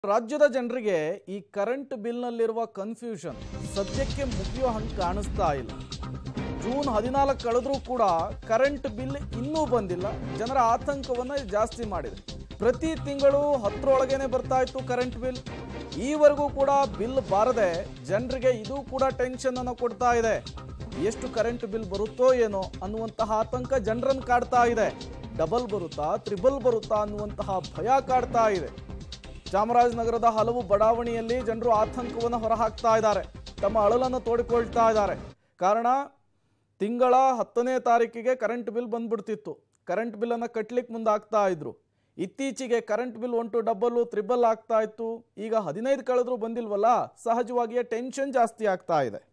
ರಾಜ್ಯದ ಜನರಿಗೆ ಈ ಕರೆಂಟ್ ಬಿಲ್ನಲ್ಲಿರುವ ಕನ್ಫ್ಯೂಷನ್ ಸದ್ಯಕ್ಕೆ ಮುಗಿಯೋ ಹಂಗೆ ಕಾಣಿಸ್ತಾ ಇಲ್ಲ ಜೂನ್ ಹದಿನಾಲ್ಕು ಕಳೆದ್ರೂ ಕೂಡ ಕರೆಂಟ್ ಬಿಲ್ ಇನ್ನೂ ಬಂದಿಲ್ಲ ಜನರ ಆತಂಕವನ್ನು ಜಾಸ್ತಿ ಮಾಡಿದೆ ಪ್ರತಿ ತಿಂಗಳು ಹತ್ತರೊಳಗೇನೆ ಬರ್ತಾ ಇತ್ತು ಕರೆಂಟ್ ಬಿಲ್ ಈವರೆಗೂ ಕೂಡ ಬಿಲ್ ಬಾರದೆ ಜನರಿಗೆ ಇದು ಕೂಡ ಟೆನ್ಷನ್ ಅನ್ನು ಕೊಡ್ತಾ ಇದೆ ಎಷ್ಟು ಕರೆಂಟ್ ಬಿಲ್ ಬರುತ್ತೋ ಏನೋ ಅನ್ನುವಂತಹ ಆತಂಕ ಜನರನ್ನು ಕಾಡ್ತಾ ಇದೆ ಡಬಲ್ ಬರುತ್ತಾ ತ್ರಿಬಲ್ ಬರುತ್ತಾ ಅನ್ನುವಂತಹ ಭಯ ಕಾಡ್ತಾ ಇದೆ ಚಾಮರಾಜನಗರದ ಹಲವು ಬಡಾವಣೆಯಲ್ಲಿ ಜನರು ಆತಂಕವನ್ನು ಹೊರಹಾಕ್ತಾ ಇದ್ದಾರೆ ತಮ್ಮ ಅಳಲನ್ನು ತೋಡಿಕೊಳ್ತಾ ಇದ್ದಾರೆ ಕಾರಣ ತಿಂಗಳ ಹತ್ತನೇ ತಾರೀಕಿಗೆ ಕರೆಂಟ್ ಬಿಲ್ ಬಂದ್ಬಿಡ್ತಿತ್ತು ಕರೆಂಟ್ ಬಿಲ್ಲನ್ನು ಕಟ್ಲಿಕ್ಕೆ ಮುಂದಾಗ್ತಾ ಇದ್ರು ಇತ್ತೀಚೆಗೆ current bill one two double triple ಆಗ್ತಾ ಇತ್ತು ಈಗ ಹದಿನೈದು ಕಳೆದ್ರೂ ಬಂದಿಲ್ವಲ್ಲ ಸಹಜವಾಗಿಯೇ ಟೆನ್ಷನ್ ಜಾಸ್ತಿ ಆಗ್ತಾ ಇದೆ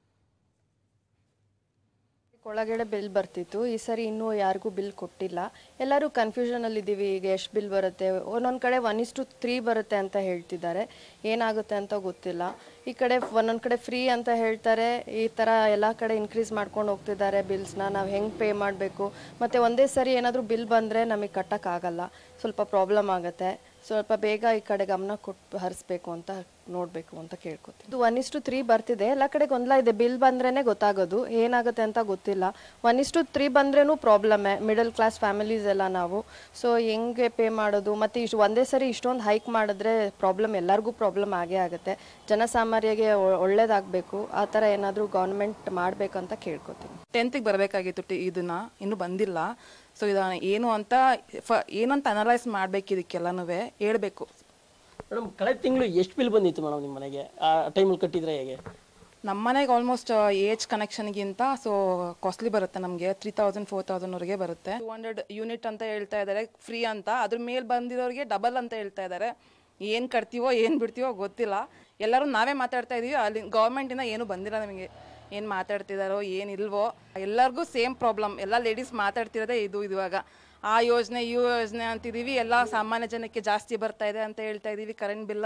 ಒಳಗಡೆ ಬಿಲ್ ಬರ್ತಿತ್ತು ಈ ಸರಿ ಇನ್ನೂ ಯಾರಿಗೂ ಬಿಲ್ ಕೊಟ್ಟಿಲ್ಲ ಎಲ್ಲರೂ ಕನ್ಫ್ಯೂಷನಲ್ಲಿ ಇದ್ದೀವಿ ಈಗ ಎಷ್ಟು ಬಿಲ್ ಬರುತ್ತೆ ಒಂದೊಂದು ಕಡೆ ಒನ್ ಇಸ್ ಟು ತ್ರೀ ಬರುತ್ತೆ ಅಂತ ಹೇಳ್ತಿದ್ದಾರೆ ಏನಾಗುತ್ತೆ ಅಂತ ಗೊತ್ತಿಲ್ಲ ಈ ಕಡೆ ಒಂದೊಂದು ಕಡೆ ಫ್ರೀ ಅಂತ ಹೇಳ್ತಾರೆ ಈ ಥರ ಎಲ್ಲ ಕಡೆ ಇನ್ಕ್ರೀಸ್ ಮಾಡ್ಕೊಂಡು ಹೋಗ್ತಿದ್ದಾರೆ ಬಿಲ್ಸ್ನ ನಾವು ಹೆಂಗೆ ಪೇ ಮಾಡಬೇಕು ಮತ್ತು ಒಂದೇ ಸರಿ ಏನಾದರೂ ಬಿಲ್ ಬಂದರೆ ನಮಗೆ ಕಟ್ಟೋಕ್ಕಾಗಲ್ಲ ಸ್ವಲ್ಪ ಪ್ರಾಬ್ಲಮ್ ಆಗುತ್ತೆ ಸ್ವಲ್ಪ ಬೇಗ ಈ ಕಡೆ ಗಮನ ಕೊಟ್ಟು ಹರಿಸ್ಬೇಕು ಅಂತ ನೋಡಬೇಕು ಅಂತ ಕೇಳ್ಕೊತೀನಿ ಇದು ಒನ್ ಇಸ್ಟು ತ್ರೀ ಬರ್ತಿದೆ ಎಲ್ಲ ಕಡೆ ಗೊಂದಲ ಇದೆ ಬಿಲ್ ಬಂದ್ರೇ ಗೊತ್ತಾಗೋದು ಏನಾಗುತ್ತೆ ಅಂತ ಗೊತ್ತಿಲ್ಲ ಒನ್ ಇಸ್ಟು ತ್ರೀ ಬಂದ್ರೂ ಪ್ರಾಬ್ಲಮ್ಮೇ ಮಿಡಲ್ ಕ್ಲಾಸ್ ಫ್ಯಾಮಿಲೀಸ್ ಎಲ್ಲ ನಾವು ಸೊ ಹೆಂಗೆ ಪೇ ಮಾಡೋದು ಮತ್ತು ಇಷ್ಟು ಒಂದೇ ಸರಿ ಇಷ್ಟೊಂದು ಹೈಕ್ ಮಾಡಿದ್ರೆ ಪ್ರಾಬ್ಲಮ್ ಎಲ್ಲರಿಗೂ ಪ್ರಾಬ್ಲಮ್ ಆಗೇ ಆಗುತ್ತೆ ಜನಸಾಮಾನ್ಯರಿಗೆ ಒ- ಒಳ್ಳೇದಾಗಬೇಕು ಆ ಥರ ಏನಾದರೂ ಗೌರ್ಮೆಂಟ್ ಮಾಡಬೇಕಂತ ಕೇಳ್ಕೊತೀನಿ ಟೆಂತಿಗೆ ಬರಬೇಕಾಗಿತ್ತು ಟಿ ಇದನ್ನ ಇನ್ನೂ ಬಂದಿಲ್ಲ ಸೊ ಇದ ಏನು ಅಂತ ಫ ಏನು ಅಂತ ಅನಲೈಸ್ ಮಾಡ್ಬೇಕು ಇದಕ್ಕೆಲ್ಲನೂ ಹೇಳ್ಬೇಕು ಮೇಡಮ್ ಕಳೆದ ತಿಂಗಳು ಎಷ್ಟು ಬಿಲ್ ಬಂದಿತ್ತು ಮೇಡಮ್ ನಿಮ್ಮ ಮನೆಗೆ ಆ ಟೈಮಲ್ಲಿ ಕಟ್ಟಿದ್ರೆ ಹೇಗೆ ನಮ್ಮ ಮನೆಗೆ ಆಲ್ಮೋಸ್ಟ್ ಏಜ್ ಕನೆಕ್ಷನ್ಗಿಂತ ಸೊ ಕಾಸ್ಟ್ಲಿ ಬರುತ್ತೆ ನಮಗೆ ತ್ರೀ ತೌಸಂಡ್ ಫೋರ್ ತೌಸಂಡ್ವರೆಗೆ ಬರುತ್ತೆ ಟೂ ಹಂಡ್ರೆಡ್ ಯೂನಿಟ್ ಅಂತ ಹೇಳ್ತಾ ಇದ್ದಾರೆ ಫ್ರೀ ಅಂತ ಅದ್ರ ಮೇಲೆ ಬಂದಿರೋರಿಗೆ ಡಬಲ್ ಅಂತ ಹೇಳ್ತಾ ಇದ್ದಾರೆ ಏನು ಕಟ್ತೀವೋ ಏನು ಬಿಡ್ತೀವೋ ಗೊತ್ತಿಲ್ಲ ಎಲ್ಲರೂ ನಾವೇ ಮಾತಾಡ್ತಾ ಇದೀವಿ ಅಲ್ಲಿ ಗೌರ್ಮೆಂಟಿಂದ ಏನು ಬಂದಿಲ್ಲ ನಮಗೆ ಏನು ಮಾತಾಡ್ತಿದಾರೋ ಏನಿಲ್ವೋ ಎಲ್ಲರಿಗೂ ಸೇಮ್ ಪ್ರಾಬ್ಲಮ್ ಎಲ್ಲ ಲೇಡೀಸ್ ಮಾತಾಡ್ತಿರೋದೇ ಇದು ಇವಾಗ ಆ ಯೋಜನೆ ಈ ಯೋಜನೆ ಅಂತಿದ್ದೀವಿ ಎಲ್ಲ ಸಾಮಾನ್ಯ ಜನಕ್ಕೆ ಜಾಸ್ತಿ ಬರ್ತಾ ಇದೆ ಅಂತ ಹೇಳ್ತಾ ಇದೀವಿ ಕರೆಂಟ್ ಬಿಲ್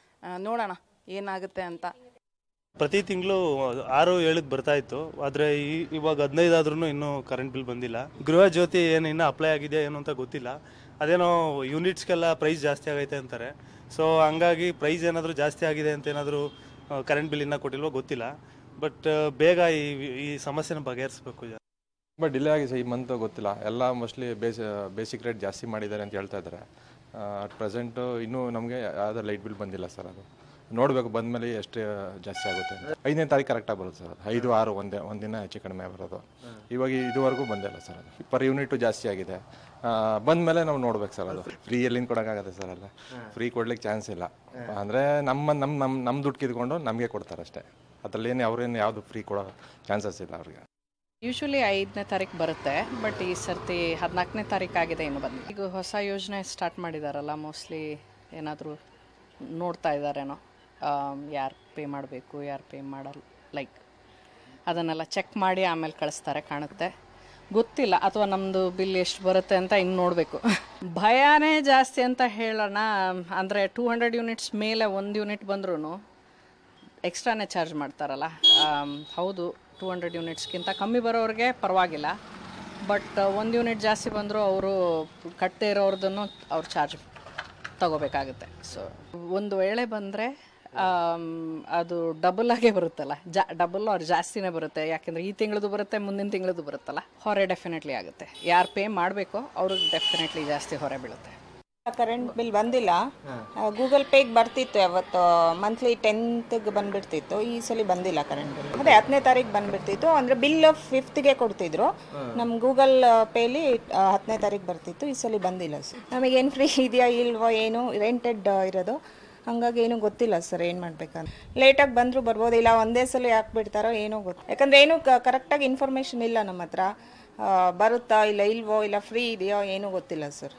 ನೋಡೋಣ ಏನಾಗುತ್ತೆ ಅಂತ ಪ್ರತಿ ತಿಂಗಳು ಆರು ಏಳಕ್ಕೆ ಬರ್ತಾ ಇತ್ತು ಆದರೆ ಈ ಇವಾಗ ಹದಿನೈದು ಆದ್ರೂ ಇನ್ನೂ ಕರೆಂಟ್ ಬಿಲ್ ಬಂದಿಲ್ಲ ಗೃಹ ಜ್ಯೋತಿ ಏನು ಇನ್ನೂ ಅಪ್ಲೈ ಆಗಿದೆ ಏನು ಅಂತ ಗೊತ್ತಿಲ್ಲ ಅದೇನೋ ಯೂನಿಟ್ಸ್ಗೆಲ್ಲ ಪ್ರೈಸ್ ಜಾಸ್ತಿ ಆಗೈತೆ ಅಂತಾರೆ ಸೊ ಹಂಗಾಗಿ ಪ್ರೈಸ್ ಏನಾದರೂ ಜಾಸ್ತಿ ಆಗಿದೆ ಅಂತ ಏನಾದರೂ ಕರೆಂಟ್ ಬಿಲ್ ಇನ್ನೂ ಕೊಟ್ಟಿಲ್ವೋ ಗೊತ್ತಿಲ್ಲ ಬಟ್ ಬೇಗ ಈ ಈ ಸಮಸ್ಯೆನ ಬಗೆಹರಿಸ್ಬೇಕು ತುಂಬ ಡಿಲೇ ಆಗಿದೆ ಸರ್ ಈ ಮಂತ್ ಗೊತ್ತಿಲ್ಲ ಎಲ್ಲ ಮೋಸ್ಟ್ಲಿ ಬೇಸ್ ಬೇಸಿಕ್ ರೇಟ್ ಜಾಸ್ತಿ ಮಾಡಿದ್ದಾರೆ ಅಂತ ಹೇಳ್ತಾ ಇದ್ದಾರೆ ಅಟ್ ಪ್ರೆಸೆಂಟು ಇನ್ನೂ ನಮಗೆ ಯಾವುದೇ ಲೈಟ್ ಬಿಲ್ ಬಂದಿಲ್ಲ ಸರ್ ಅದು ನೋಡಬೇಕು ಬಂದಮೇಲೆ ಎಷ್ಟು ಜಾಸ್ತಿ ಆಗುತ್ತೆ ಅಂತ. ಐದನೇ ತಾರೀಕು ಕರೆಕ್ಟಾಗಿ ಬರುತ್ತೆ ಸರ್ ಅದು ಐದು ಆರು ಒಂದೇ ಒಂದಿನ ಹೆಚ್ಚು ಕಡಿಮೆ ಬರೋದು ಇವಾಗ ಇದುವರೆಗೂ ಬಂದಿಲ್ಲ ಸರ್ ಅದು ಪರ್ ಯೂನಿಟು ಜಾಸ್ತಿ ಆಗಿದೆ ಬಂದಮೇಲೆ ನಾವು ನೋಡ್ಬೇಕು ಸರ್ ಅದು ಫ್ರೀ ಎಲ್ಲಿಂದ ಕೊಡೋಕ್ಕಾಗತ್ತೆ ಸರ್ ಅಲ್ಲ ಫ್ರೀ ಕೊಡ್ಲಿಕ್ಕೆ ಚಾನ್ಸ್ ಇಲ್ಲ ಅಂದರೆ ನಮ್ಮ ನಮ್ಮ ನಮ್ಮ ನಮ್ಮ ದುಡ್ಡು ಕಿತ್ಕೊಂಡು ನಮಗೆ ಕೊಡ್ತಾರೆ ಅಷ್ಟೇ ಅದರಲ್ಲಿ ಏನು ಅವ್ರೇನು ಯಾವುದು ಫ್ರೀ ಕೊಡೋ ಚಾನ್ಸಸ್ ಇಲ್ಲ ಅವ್ರಿಗೆ ಯೂಶ್ವಲಿ ಐದನೇ ತಾರೀಕು ಬರುತ್ತೆ ಬಟ್ ಈ ಸರ್ತಿ ಹದಿನಾಲ್ಕನೇ ತಾರೀಕು ಆಗಿದೆ ಇನ್ನು ಬಂದು ಈಗ ಹೊಸ ಯೋಜನೆ ಸ್ಟಾರ್ಟ್ ಮಾಡಿದಾರಲ್ಲ ಮೋಸ್ಟ್ಲಿ ಏನಾದರೂ ನೋಡ್ತಾ ಇದ್ದಾರೇನೋ ಯಾರು ಪೇ ಮಾಡಬೇಕು ಯಾರು ಪೇ ಮಾಡಲ್ಲ ಲೈಕ್ ಅದನ್ನೆಲ್ಲ ಚೆಕ್ ಮಾಡಿ ಆಮೇಲೆ ಕಳಿಸ್ತಾರೆ ಕಾಣುತ್ತೆ ಗೊತ್ತಿಲ್ಲ ಅಥವಾ ನಮ್ಮದು ಬಿಲ್ ಎಷ್ಟು ಬರುತ್ತೆ ಅಂತ ಇನ್ನು ನೋಡಬೇಕು ಭಯನೇ ಜಾಸ್ತಿ ಅಂತ ಹೇಳೋಣ ಅಂದರೆ ಟೂ ಹಂಡ್ರೆಡ್ ಯೂನಿಟ್ಸ್ ಮೇಲೆ ಒಂದು ಯೂನಿಟ್ ಬಂದ್ರೂ ಎಕ್ಸ್ಟ್ರಾನೇ ಚಾರ್ಜ್ ಮಾಡ್ತಾರಲ್ಲ ಆಮ್, ಹೌದು ಟೂ ಹಂಡ್ರೆಡ್ ಯೂನಿಟ್ಸ್ಗಿಂತ ಕಮ್ಮಿ ಬರೋರಿಗೆ ಪರವಾಗಿಲ್ಲ ಬಟ್ ಒಂದು ಯೂನಿಟ್ ಜಾಸ್ತಿ ಬಂದರೂ ಅವರು ಕಟ್ಟದೇ ಇರೋರ್ದನ್ನು ಅವ್ರು ಚಾರ್ಜ್ ತಗೋಬೇಕಾಗುತ್ತೆ ಸೊ ಒಂದು ವೇಳೆ ಬಂದರೆ ಅದು ಡಬಲ್ ಆಗೇ ಬರುತ್ತಲ್ಲ ಜಾ ಡಬಲ್ ಅವ್ರು ಜಾಸ್ತಿನೇ ಬರುತ್ತೆ ಯಾಕೆಂದರೆ ಈ ತಿಂಗಳದು ಬರುತ್ತೆ ಮುಂದಿನ ತಿಂಗಳದು ಬರುತ್ತಲ್ಲ ಹೊರೆ ಡೆಫಿನೆಟ್ಲಿ ಆಗುತ್ತೆ ಯಾರು ಪೇ ಮಾಡಬೇಕೋ ಅವ್ರಿಗೆ ಡೆಫಿನೆಟ್ಲಿ ಜಾಸ್ತಿ ಹೊರೆ ಬೀಳುತ್ತೆ ಕರೆಂಟ್ ಬಿಲ್ ಬಂದಿಲ್ಲ ಗೂಗಲ್ ಪೇಗೆ ಬರ್ತಿತ್ತು ಯಾವತ್ತು ಮಂತ್ಲಿ ಟೆಂತ್ಗೆ ಬಂದ್ಬಿಡ್ತಿತ್ತು ಈ ಸಲ ಬಂದಿಲ್ಲ ಕರೆಂಟ್ ಬಿಲ್ ಅದೇ ಹತ್ತನೇ ತಾರೀಕು ಬಂದ್ಬಿಡ್ತಿತ್ತು ಅಂದರೆ ಬಿಲ್ ಫಿಫ್ತ್ಗೆ ಕೊಡ್ತಿದ್ರು ನಮ್ಮ ಗೂಗಲ್ ಪೇಲಿ ಹತ್ತನೇ ತಾರೀಕು ಬರ್ತಿತ್ತು ಈ ಸಲ ಬಂದಿಲ್ಲ ಸರ್ ನಮಗೇನು ಫ್ರೀ ಇದೆಯಾ ಇಲ್ವೋ ಏನು ರೆಂಟೆಡ್ ಇರೋದು ಹಂಗಾಗಿ ಏನೂ ಗೊತ್ತಿಲ್ಲ ಸರ್ ಏನು ಮಾಡ್ಬೇಕಂತ ಲೇಟಾಗಿ ಬಂದರೂ ಬರ್ಬೋದು ಇಲ್ಲ ಒಂದೇ ಸಲ ಯಾಕೆ ಬಿಡ್ತಾರೋ ಏನೋ ಗೊತ್ತು ಯಾಕಂದ್ರೆ ಏನು ಕರೆಕ್ಟಾಗಿ ಇನ್ಫಾರ್ಮೇಷನ್ ಇಲ್ಲ ನಮ್ಮ ಹತ್ರ ಆ, ಬರುತ್ತಾ ಇಲ್ಲ ಇಲ್ವೋ ಇಲ್ಲ ಫ್ರೀ ಇದೆಯೋ ಏನೂ ಗೊತ್ತಿಲ್ಲ ಸರ್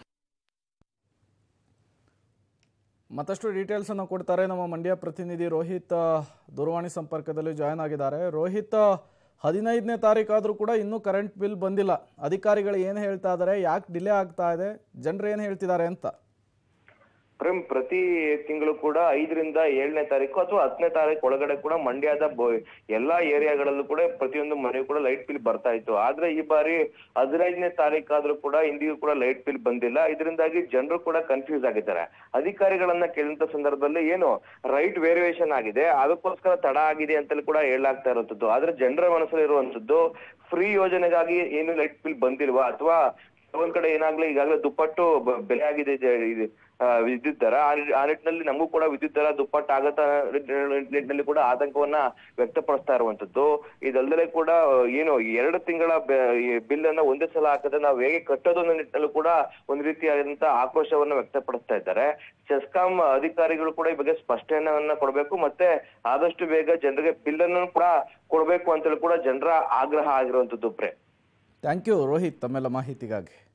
ಮತ್ತಷ್ಟು ಡೀಟೇಲ್ಸ್ ಅನ್ನು ಕೊಡ್ತಾರೆ ನಮ್ಮ ಮಂಡ್ಯ ಪ್ರತಿನಿಧಿ ರೋಹಿತ್ ಆ, ದೂರವಾಣಿ ಸಂಪರ್ಕದಲ್ಲಿ ಜಾಯ್ನ್ ಆಗಿದ್ದಾರೆ ರೋಹಿತ್ ಆ, ಹದಿನೈದನೇ ತಾರೀಕಾದರೂ ಕೂಡ ಇನ್ನೂ ಕರೆಂಟ್ ಬಿಲ್ ಬಂದಿಲ್ಲ ಅಧಿಕಾರಿಗಳು ಏನು ಹೇಳ್ತಾ ಇದ್ದಾರೆ ಯಾಕೆ ಡಿಲೇ ಆಗ್ತಾ ಇದೆ ಜನರು ಏನು ಹೇಳ್ತಿದ್ದಾರೆ ಅಂತ ಪ್ರೇಮ್ ಪ್ರತಿ ತಿಂಗಳು ಕೂಡ ಐದರಿಂದ ಏಳನೇ ತಾರೀಕು ಅಥವಾ ಹತ್ತನೇ ತಾರೀಕು ಒಳಗಡೆ ಕೂಡ ಮಂಡ್ಯದ ಬೊ- ಎಲ್ಲಾ ಏರಿಯಾಗಳಲ್ಲೂ ಕೂಡ ಪ್ರತಿಯೊಂದು ಮನೆಗೂ ಕೂಡ ಲೈಟ್ ಬಿಲ್ ಬರ್ತಾ ಇತ್ತು ಆದ್ರೆ ಈ ಬಾರಿ ಹದಿನೈದನೇ ತಾರೀಕಾದ್ರೂ ಕೂಡ ಇಂದಿಗೂ ಕೂಡ ಲೈಟ್ ಬಿಲ್ ಬಂದಿಲ್ಲ ಇದರಿಂದಾಗಿ ಜನರು ಕೂಡ ಕನ್ಫ್ಯೂಸ್ ಆಗಿದ್ದಾರೆ ಅಧಿಕಾರಿಗಳನ್ನ ಕೇಳಿದಂತ ಸಂದರ್ಭದಲ್ಲಿ ಏನು ರೈಟ್ ವೇರಿಯೇಷನ್ ಆಗಿದೆ ಅದಕ್ಕೋಸ್ಕರ ತಡ ಆಗಿದೆ ಅಂತಲೂ ಕೂಡ ಹೇಳಲಾಗ್ತಾ ಇರುವಂತದ್ದು ಆದ್ರೆ ಜನರ ಮನಸ್ಸಲ್ಲಿ ಇರುವಂತದ್ದು ಫ್ರೀ ಯೋಜನೆಗಾಗಿ ಏನು ಲೈಟ್ ಬಿಲ್ ಬಂದಿಲ್ವಾ ಅಥವಾ ಒಂದ್ ಕಡೆ ಏನಾಗ್ಲಿ ಈಗಾಗಲೇ ದುಪ್ಪಟ್ಟು ಬ- ಬೆಲೆ ಆಗಿದೆ ಜ- ಇದು, ಆ, ವಿದ್ಯುತ್ ದರ ಆ ನಿ- ಆ ನಿಟ್ಟಿನಲ್ಲಿ ನಮಗೂ ಕೂಡ ವಿದ್ಯುತ್ ದರ ದುಪ್ಪಟ್ಟು ಆಗತ್ತ ನಿಟ್ಟಿನಲ್ಲಿ ಕೂಡ ಆತಂಕವನ್ನ ವ್ಯಕ್ತಪಡಿಸ್ತಾ ಇರುವಂತದ್ದು ಇದಲ್ಲದೆ ಕೂಡ ಏನು ಎರಡು ತಿಂಗಳ ಬಿಲ್ ಅನ್ನ ಒಂದೇ ಸಲ ಹಾಕಿದ್ರೆ ನಾವು ಹೇಗೆ ಕಟ್ಟೋದು ಅನ್ನೋ ನಿಟ್ಟಿನಲ್ಲೂ ಕೂಡ ಒಂದ್ ರೀತಿಯಾದಂತ ಆಕ್ರೋಶವನ್ನ ವ್ಯಕ್ತಪಡಿಸ್ತಾ ಇದ್ದಾರೆ ಚೆಸ್ಕಾಂ ಅಧಿಕಾರಿಗಳು ಕೂಡ ಈ ಬಗ್ಗೆ ಸ್ಪಷ್ಟನೆಯನ್ನ ಕೊಡಬೇಕು ಮತ್ತೆ ಆದಷ್ಟು ಬೇಗ ಜನರಿಗೆ ಬಿಲ್ ಅನ್ನು ಕೂಡ ಕೊಡ್ಬೇಕು ಅಂತೇಳಿ ಕೂಡ ಜನರ ಆಗ್ರಹ ಆಗಿರುವಂತದ್ದು ಪ್ರೇ ಥ್ಯಾಂಕ್ ಯು ರೋಹಿತ್ ತಮ್ಮೆಲ್ಲ ಮಾಹಿತಿಗಾಗಿ